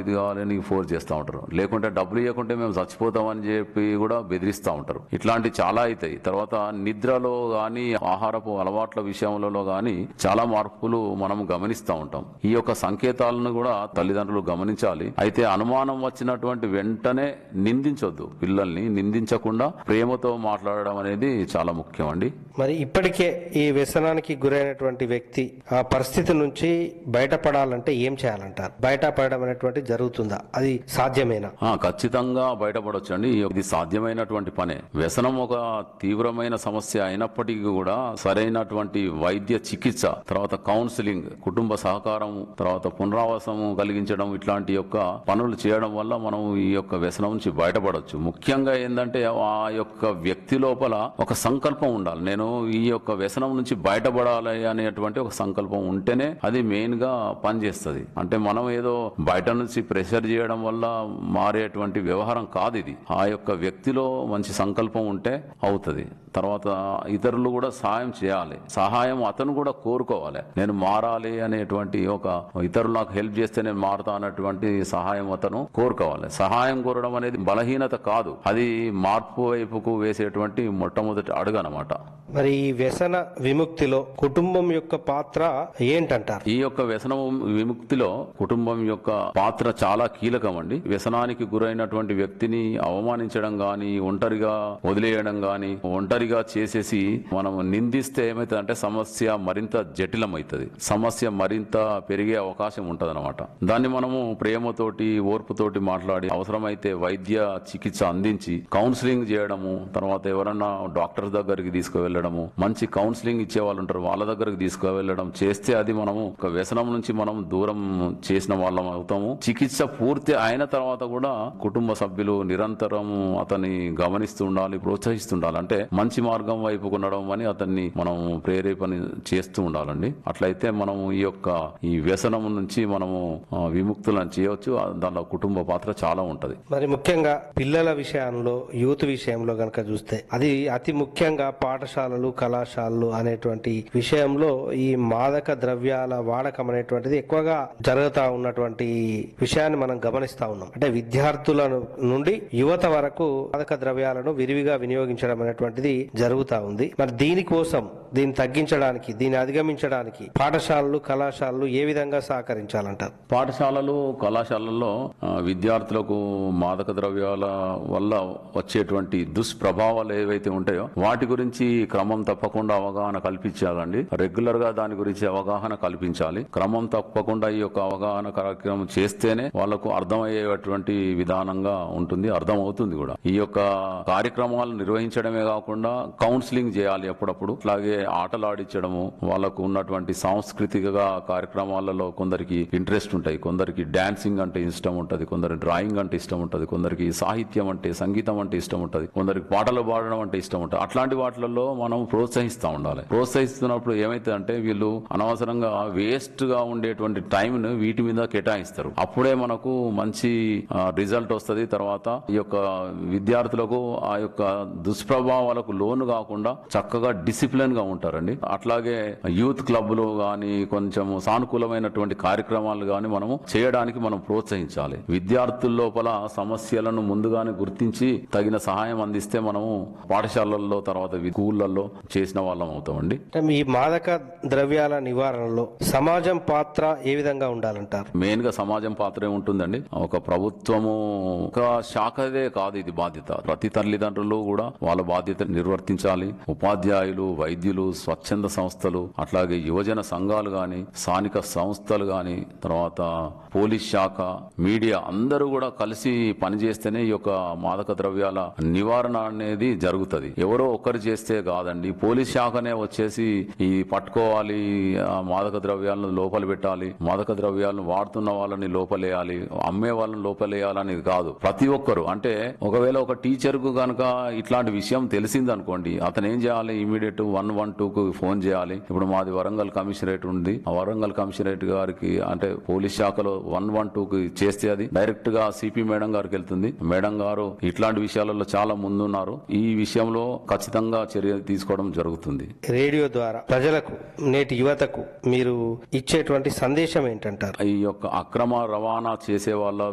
ఇది కావాలి నీకు ఫోర్స్ చేస్తూ ఉంటారు లేకుంటే డబ్బులు ఇవ్వకుంటే మేము చచ్చిపోతామని చెప్పి కూడా బెదిరిస్తూ ఉంటారు ఇట్లాంటి చాలా అవుతాయి తర్వాత నిద్రలో గాని ఆహారపు అలవాట్ల విషయంలో గాని చాలా మార్పులు మనం గమనిస్తూ ఉంటాం ఈ యొక్క సంకేతాలను కూడా తల్లిదండ్రులు గమనించాలి అయితే అనుమానం వచ్చినటువంటి వెంటనే నిందించొద్దు పిల్లల్ని నిందించకుండా ప్రేమతో మాట్లాడడం అనేది చాలా ముఖ్యం అండి మరి ఇప్పటికే ఈ వ్యసనానికి గురైనటువంటి వ్యక్తి ఆ పరిస్థితి నుంచి బయటపడాలంటే ఏం చేయాలంటారు బయటపడడం అనేటువంటి జరుగుతుందా అది సాధ్యమేనా ఆ, ఖచ్చితంగా బయటపడొచ్చండి ఇది సాధ్యమైనటువంటి పనే వ్యసనం ఒక తీవ్రమైన సమస్య అయినప్పటికీ కూడా సరైనటువంటి వైద్య చికిత్స తర్వాత కౌన్సిలింగ్ కుటుంబ సహకారం తర్వాత పునరావాసము కలిగించడం ఇట్లాంటి యొక్క పనులు చేయడం వల్ల మనం ఈ యొక్క వ్యసనం నుంచి బయటపడొచ్చు ముఖ్యంగా ఏంటంటే ఆ యొక్క వ్యక్తి లోపల ఒక సంకల్పం ఉండాలి నేను ఈ యొక్క వ్యసనం నుంచి బయటపడాలి అనేటువంటి ఒక సంకల్పం ఉంటేనే అది మెయిన్ గా పనిచేస్తుంది అంటే మనం ఏదో బయట నుంచి ప్రెషర్ చేయడం వల్ల మారేటువంటి వ్యవహారం కాదు ఇది ఆ యొక్క వ్యక్తిలో మంచి సంకల్పం ఉంటే అవుతుంది తర్వాత ఇతరులు కూడా సహాయం చేయాలి సహాయం అతను కూడా కోరుకోవాలి నేను మారాలి అనేటువంటి ఒక ఇతరులు నాకు హెల్ప్ చేస్తే నేను మారుతా అన్నటువంటి సహాయం అతను కోరుకోవాలి సహాయం కోరడం అనేది బలహీనత కాదు అది మార్పు వైపుకు వేసేటువంటి మొట్టమొదటి అడుగు అనమాట మరి ఈ వ్యసన విముక్తిలో కుటుంబం యొక్క పాత్ర ఏంటంటారు ఈ యొక్క వ్యసనం విముక్తిలో కుటుంబం యొక్క పాత్ర చాలా కీలకం అండి వ్యసనానికి గురైనటువంటి వ్యక్తిని అవమానించడం గాని ఒంటరిగా వదిలేయడం గాని ఒంటరిగా చేసేసి మనం నిందిస్తే ఏమైతుంది అంటే సమస్య మరింత జటిలమవుతుంది సమస్య మరింత పెరిగే అవకాశం ఉంటది దాన్ని మనము ప్రేమతోటి ఓర్పుతోటి మాట్లాడి అవసరమైతే వైద్య చికిత్స అందించి కౌన్సిలింగ్ చేయడము తర్వాత ఎవరన్నా డాక్టర్ దగ్గరికి తీసుకువెళ్ళడము మంచి కౌన్సిలింగ్ ఇచ్చే వాళ్ళు ఉంటారు వాళ్ళ దగ్గరికి తీసుకువెళ్ళడం చేస్తే అది మనము ఒక వ్యసనం నుంచి మనం దూరం చేసిన వాళ్ళం అవుతాము చికిత్స పూర్తి అయిన తర్వాత కూడా కుటుంబ సభ్యులు నిరంతరం అతన్ని గమనిస్తూ ఉండాలి ప్రోత్సహిస్తుండాలి అంటే మంచి మార్గం వైపు ఉండడం అని అతన్ని మనం ప్రేరేపణ చేస్తూ ఉండాలండి అట్లయితే మనం ఈ యొక్క ఈ వ్యసనం నుంచి మనము ఆ, విముక్తులను చేయవచ్చు ఆ, దానిలో కుటుంబ పాత్ర చాలా ఉంటది మరి ముఖ్యంగా పిల్లల విషయంలో యూత్ విషయంలో గనక చూస్తే అది అతి ముఖ్యంగా పాఠశాలలు కళాశాలలు అనేటువంటి విషయంలో ఈ మాదక ద్రవ్యాల వాడకం అనేటువంటిది ఎక్కువగా జరుగుతా ఉన్నటువంటి విషయాన్ని మనం గమనిస్తా ఉన్నాం అంటే విద్యార్థుల నుండి యువత వరకు మాదక ద్రవ్యాలను విరివిగా వినియోగించడం అనేటువంటిది జరుగుతా ఉంది మరి దీనికోసం దీన్ని తగ్గించడానికి దీన్ని అధిగమించడానికి పాఠశాలలు కళాశాలలు ఏ విధంగా సహకరించాలంటారు పాఠశాలలు కళాశాలల్లో ఆ, విద్యార్థులకు మాదక ద్రవ్యాల వల్ల వచ్చేటువంటి దుష్ప్రభావాలు ఏవైతే ఉంటాయో వాటి గురించి క్రమం తప్పకుండా అవగాహన కల్పించాలండి రెగ్యులర్ గా దాని గురించి అవగాహన కల్పించాలి క్రమం తప్పకుండా ఈ యొక్క అవగాహన కార్యక్రమం చేస్తేనే వాళ్ళకు అర్థమయ్యేటువంటి విధానంగా ఉంటుంది అర్థం అవుతుంది కూడా ఈ యొక్క కార్యక్రమాలు నిర్వహించడమే కాకుండా కౌన్సిలింగ్ చేయాలి అప్పుడప్పుడు అట్లాగే ఆటలు ఆడించడము వాళ్ళకు ఉన్నటువంటి సాంస్కృతిక కార్యక్రమాలలో కొందరికి ఇంట్రెస్ట్ ఉంటాయి కొందరికి డాన్సింగ్ అంటే ఇష్టం ఉంటది కొందరికి డ్రాయింగ్ అంటే ఇష్టం ఉంటది కొందరికి సాహిత్యం అంటే సంగీతం అంటే ఇష్టం ఉంటది కొందరికి పాటలు పాడడం అంటే ఇష్టం ఉంటుంది అట్లాంటి వాటిలలో మనం ప్రోత్సహిస్తూ ఉండాలి ప్రోత్సహిస్తున్నప్పుడు ఏమైతే అంటే వీళ్ళు అనవసరంగా వేస్ట్ గా ఉండేటువంటి టైం ను వీటి మీద కేటాయిస్తారు అప్పుడే మనకు మంచి రిజల్ట్ వస్తది తర్వాత ఈ యొక్క విద్యార్థులకు ఆ యొక్క దుష్ప్రభావాలకు లోను కాకుండా చక్కగా డిసిప్లిన్ గా ఉంటారండి అట్లాగే యూత్ క్లబ్లు గాని కొంచెం సానుకూలమైనటువంటి కార్యక్రమాలు గాని మనము చేయడానికి మనం ప్రోత్సహించాలి విద్యార్థుల లోపల సమస్యలను ముందుగానే గుర్తించి తగిన సహాయం అందిస్తే మనము పాఠశాలల్లో తర్వాత వి- స్కూళ్ళల్లో చేసిన వాళ్ళం అవుతామండి అంటే ఈ మాదక ద్రవ్యాల నివారణలో సమాజం పాత్ర ఏ విధంగా ఉండాలంటారు మెయిన్ గా సమాజం పాత్రే ఉంటుందండి ఒక ప్రభుత్వము ఒక శాఖదే కాదు ఇది బాధ్యత ప్రతి తల్లిదండ్రులు కూడా వాళ్ళ బాధ్యత నిర్వర్తించాలి ఉపాధ్యాయులు వైద్యులు స్వచ్ఛంద సంస్థలు అట్లాగే యువజన సంఘాలు గాని స్థానిక సంస్థలు గాని తర్వాత పోలీస్ శాఖ మీడియా అందరూ కూడా కలిసి పనిచేస్తేనే ఈ యొక్క మాదక ద్రవ్యాల నివారణ అనేది జరుగుతది ఎవరో ఒక్కరు చేస్తే కాదండి పోలీస్ శాఖనే వచ్చేసి ఈ పట్టుకోవాలి ఆ మాదక ద్రవ్యాలను లోపల పెట్టాలి మాదక ద్రవ్యాలను వాడుతున్న వాళ్ళని లోపలేయాలి అమ్మే వాళ్ళని లోపలేయాలని కాదు ప్రతి ఒక్కరు అంటే ఒకవేళ ఒక టీచర్ కు గనక ఇట్లాంటి విషయం తెలిసింది అనుకోండి అతను ఏం చేయాలి ఇమీడియట్ వన్ వన్ టూ కు ఫోన్ చేయాలి ఇప్పుడు మాది వరంగల్ కమిషనరేట్ ఉంది ఆ వరంగల్ కమిషనరేట్ గారికి అంటే పోలీస్ శాఖలో వన్ వన్ టూ కి చేస్తే అది డైరెక్ట్ గా సిపి మేడం గారికి వెళ్తుంది మేడం గారు ఇట్లాంటి విషయాలలో చాలా ముందున్నారు ఈ విషయంలో ఖచ్చితంగా చర్య తీసుకోవడం జరుగుతుంది రేడియో ద్వారా ప్రజలకు నేటి యువతకు మీరు ఇచ్చేటువంటి సందేశం ఏంటంటారు ఈ యొక్క అక్రమ రవాణా చేసే వాళ్ళ